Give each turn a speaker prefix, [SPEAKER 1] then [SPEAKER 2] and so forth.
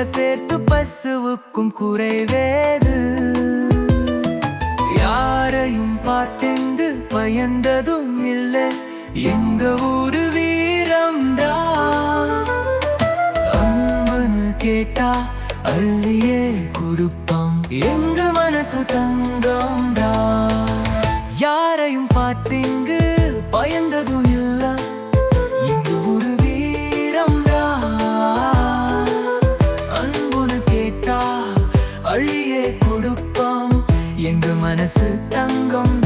[SPEAKER 1] சேர்த்து பசுவுக்கும் குறைவேது யாரையும் பார்த்தெந்து பயந்ததும் இல்லை எங்க ஊரு வீரம்டா அன்புன்னு கேட்டா அள்ளியே கொடுப்பாம் எங்க மனசு தங்கம்டா யாரையும் பார்த்திங்கு பயந்ததும் இல்ல எங்க ஊரு வீரம்டா அன்புன்னு கேட்டா அழியே கொடுப்பாம் எங்க மனசு தங்கம்டா